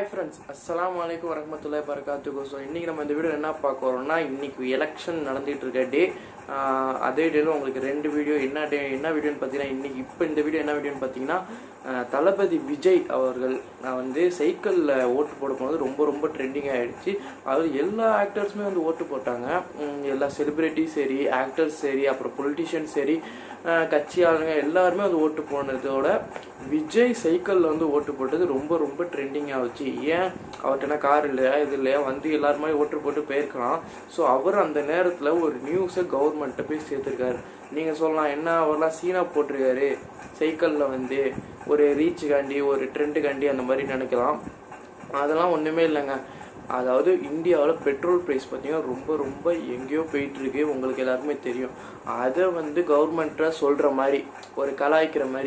hi friends அஸ்ஸலாமு அலைக்கும் வரமத்துல்லாஹி வரகாத்துக்கு ஸோ இன்றைக்கி நம்ம இந்த வீடியோ என்ன பார்க்க வரோம்னா இன்றைக்கி எலெக்ஷன் நடந்துகிட்டு இருக்க டே அதே டேல உங்களுக்கு ரெண்டு வீடியோ என்ன டே என்ன வீடியோன்னு பார்த்தீங்கன்னா இன்றைக்கி இப்போ இந்த வீடியோ என்ன வீடியோன்னு பார்த்தீங்கன்னா ஆஹ் தளபதி விஜய் அவர்கள் நான் வந்து சைக்கிளில் ஓட்டு போட போனது ரொம்ப ரொம்ப ட்ரெண்டிங் ஆகிடுச்சு அது எல்லா ஆக்டர்ஸுமே வந்து ஓட்டு போட்டாங்க உம் எல்லா செலிப்ரிட்டிஸ் சரி ஆக்டர்ஸ் சரி அப்புறம் பொலிட்டிஷியன்ஸ் சரி ஆஹ் கட்சி ஆளுங்க எல்லாருமே வந்து ஓட்டு போனதோட விஜய் சைக்கிளில் வந்து ஓட்டு போட்டது ரொம்ப ரொம்ப ட்ரெண்டிங் ஆச்சு ஏன் அவர்கிட்ட என்ன கார் இல்லையா இது இல்லையா வந்து எல்லாரும் மாதிரி ஓட்டு போட்டு போயிருக்கலாம் ஸோ அவர் அந்த நேரத்தில் ஒரு நியூஸை கவர்மெண்ட்டை போய் சேர்த்துருக்காரு நீங்கள் சொல்லலாம் என்ன அவர்லாம் சீனா போட்டிருக்காரு சைக்கிளில் வந்து ஒரு ரீச்சுக்காண்டி ஒரு ட்ரெண்டுக்காண்டி அந்த மாதிரி நினைக்கலாம் அதெல்லாம் ஒன்றுமே இல்லைங்க அதாவது இந்தியாவில் பெட்ரோல் ப்ரைஸ் பார்த்தீங்கன்னா ரொம்ப ரொம்ப எங்கேயோ போயிட்டுருக்கு உங்களுக்கு எல்லாருக்குமே தெரியும் அதை வந்து கவர்மெண்ட்டை சொல்கிற மாதிரி ஒரு கலாய்க்கிற மாதிரி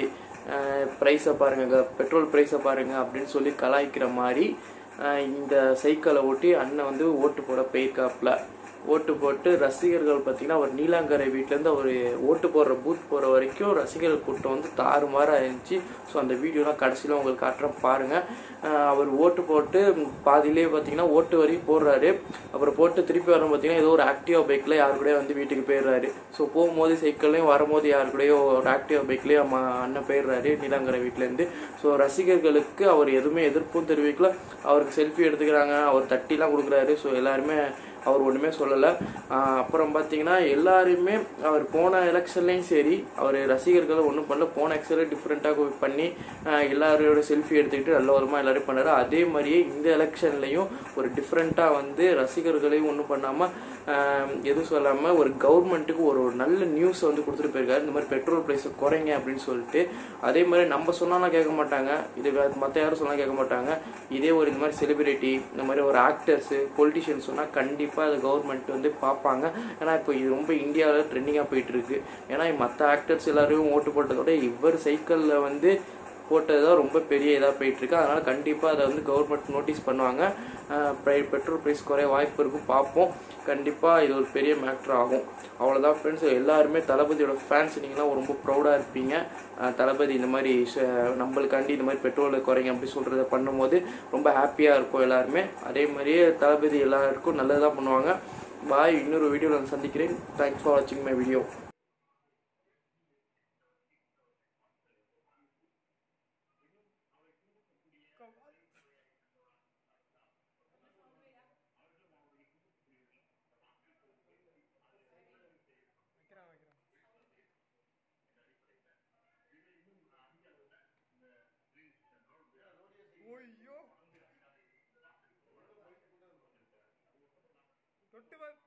ப்ரைஸை பாருங்க பெட்ரோல் ப்ரைஸை பாருங்க அப்படின்னு சொல்லி கலாய்க்கிற மாதிரி அஹ் இந்த சைக்கிளை ஓட்டி அண்ணன் வந்து ஓட்டு போட போயிருக்காப்புல ஓட்டு போட்டு ரசிகர்கள் பார்த்தீங்கன்னா அவர் நீலாங்கரை வீட்டிலேருந்து அவர் ஓட்டு போடுற பூத் போகிற வரைக்கும் ரசிகர்கள் கூட்டம் வந்து தாறுமாறாக இருந்துச்சு ஸோ அந்த வீடியோலாம் கடைசியில் உங்களுக்கு காட்டுறேன் பாருங்கள் அவர் ஓட்டு போட்டு பாதியிலே பார்த்தீங்கன்னா ஓட்டு வரைக்கும் போடுறாரு அப்புறம் போட்டு திருப்பி வரும் பார்த்தீங்கன்னா ஏதோ ஒரு ஆக்டிவா பைக்கில் யாரு கூடயோ வந்து வீட்டுக்கு போயிடுறாரு ஸோ போகும்போது சைக்கிள்லையும் வரும்போது யாரு கூடயோ ஒரு ஆக்டிவா பைக்லேயே அம்மா அண்ணன் போயிடுறாரு நீலாங்கரை வீட்டிலேருந்து ஸோ ரசிகர்களுக்கு அவர் எதுவுமே எதிர்ப்பும் தெரிவிக்கல அவருக்கு செல்ஃபி எடுத்துக்கிறாங்க அவர் தட்டிலாம் கொடுக்குறாரு ஸோ எல்லாருமே அவர் ஒன்றுமே சொல்லலை அப்புறம் பார்த்தீங்கன்னா எல்லாருமே அவர் போன எலெக்ஷன்லேயும் சரி அவர் ரசிகர்களை ஒன்றும் பண்ணல போன எலெக்ஷனில் டிஃப்ரெண்ட்டாக பண்ணி ஆஹ் எல்லாரோட செல்ஃபி எடுத்துக்கிட்டு நல்ல விதமாக எல்லாரும் பண்ணாரு அதே மாதிரியே இந்த எலெக்ஷன்லையும் ஒரு டிஃப்ரெண்ட்டாக வந்து ரசிகர்களையும் ஒன்றும் பண்ணாமல் எதுவும் சொல்லாமல் ஒரு கவர்மெண்ட்டுக்கு ஒரு ஒரு நல்ல நியூஸ் வந்து கொடுத்துட்டு போயிருக்காரு இந்த மாதிரி பெட்ரோல் ப்ரைஸை குறைங்க அப்படின்னு சொல்லிட்டு அதே மாதிரி நம்ம சொன்னாலும் கேட்க மாட்டாங்க இது மற்ற யாரும் சொன்னால் கேட்க மாட்டாங்க இதே ஒரு இந்த மாதிரி செலிபிரிட்டி இந்த மாதிரி ஒரு ஆக்டர்ஸு பொலிட்டிஷியன் சொன்னால் கண்டிப்பாக அதை கவர்மெண்ட் வந்து பார்ப்பாங்க ஏன்னா இப்போ இது ரொம்ப இந்தியாவில் ட்ரெண்டிங்காக போயிட்டு இருக்கு ஏன்னா மற்ற ஆக்டர்ஸ் எல்லாரும் ஓட்டு போட்டதோட இவர் சைக்கிளில் வந்து போட்டது தான் ரொம்ப பெரிய இதாக போயிட்டுருக்கு அதனால் கண்டிப்பாக அதை வந்து கவர்மெண்ட் நோட்டீஸ் பண்ணுவாங்க பெட்ரோல் ப்ரைஸ் குறைய வாய்ப்பு இருக்கும் பார்ப்போம் கண்டிப்பாக இது ஒரு பெரிய மேட்ரு ஆகும் அவ்வளோதான் ஃப்ரெண்ட்ஸ் எல்லாருமே தளபதியோட ஃபேன்ஸ் நீங்களாம் ரொம்ப ப்ரௌடாக இருப்பீங்க அஹ் தளபதி இந்த மாதிரி ச- நம்மளுக்காண்டி இந்த மாதிரி பெட்ரோலை குறைங்க அப்படி சொல்கிறத பண்ணும்போது ரொம்ப ஹாப்பியாக இருக்கும் எல்லாருமே அதே மாதிரியே தளபதி எல்லாருக்கும் நல்லதாக பண்ணுவாங்க பாய் இன்னொரு வீடியோவில் நான் சந்திக்கிறேன் தேங்க்ஸ் ஃபார் வாட்சிங் மை வீடியோ ஐயோ தொட்டு பார்